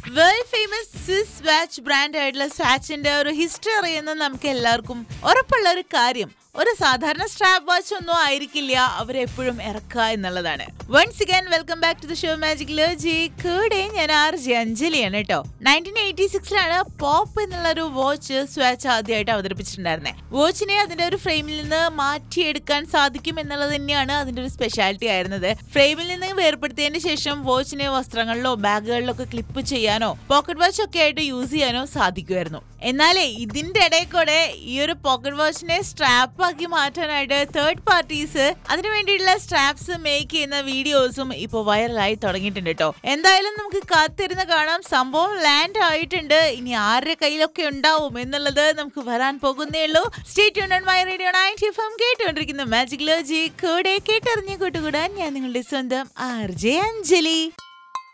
world famous Swiss watch brand ആയിട്ടുള്ള സ്വാച്ചിന്റെ ഒരു ഹിസ്റ്ററി അറിയുന്ന നമുക്ക് എല്ലാവർക്കും ഉറപ്പുള്ള ഒരു കാര്യം ഒരു സാധാരണ സ്ട്രാപ്പ് വാച്ച് ഒന്നും ആയിരിക്കില്ല അവരെപ്പോഴും ഇറക്കുക എന്നുള്ളതാണ് once again welcome back to the show magic ji കൂടെ ഞാൻ ആർ ജെ അഞ്ജലിയാണ് കേട്ടോ നയൻറ്റീൻ എയ്റ്റി സിക്സിലാണ് പോപ്പ് എന്നുള്ള ഒരു വാച്ച് സ്വാച്ച് ആദ്യമായിട്ട് അവതരിപ്പിച്ചിട്ടുണ്ടായിരുന്നത് വാച്ചിനെ അതിന്റെ ഒരു ഫ്രെയിമിൽ നിന്ന് മാറ്റിയെടുക്കാൻ സാധിക്കും എന്നുള്ളത് തന്നെയാണ് അതിന്റെ ഒരു സ്പെഷ്യാലിറ്റി ആയിരുന്നത് ഫ്രെയിമിൽ നിന്ന് വേർപ്പെടുത്തിയതിന് ശേഷം വാച്ചിനെ വസ്ത്രങ്ങളിലോ ബാഗുകളിലോ ഒക്കെ ക്ലിപ്പ് ചെയ്യാനോ പോക്കറ്റ് വാച്ച് ഒക്കെ ആയിട്ട് യൂസ് ചെയ്യാനോ സാധിക്കുമായിരുന്നു എന്നാലേ ഇതിന്റെ ഇടയിൽ കൂടെ ഈ ഒരു പോക്കറ്റ് വാച്ചിനെ സ്ട്രാപ്പ് ആക്കി മാറ്റാനായിട്ട് തേർഡ് പാർട്ടീസ് അതിനു വേണ്ടിയിട്ടുള്ള സ്ട്രാപ്സ് മേക്ക് ചെയ്യുന്ന വീഡിയോസും ഇപ്പോൾ വൈറലായി തുടങ്ങിയിട്ടുണ്ട് കേട്ടോ എന്തായാലും നമുക്ക് കാത്തിരുന്ന് കാണാം സംഭവം ലാൻഡ് ആയിട്ടുണ്ട് ഇനി ആരുടെ കയ്യിലൊക്കെ ഉണ്ടാവും എന്നുള്ളത് നമുക്ക് വരാൻ പോകുന്നേ ഉള്ളൂ state on my radio ninety F M കേട്ടുകൊണ്ടിരിക്കുന്ന മാജിക് ലോജി കൂടെ കേട്ടറിഞ്ഞ് കൂട്ടുകൂടാൻ ഞാൻ നിങ്ങളുടെ സ്വന്തം ആർ ജെ അഞ്ജലി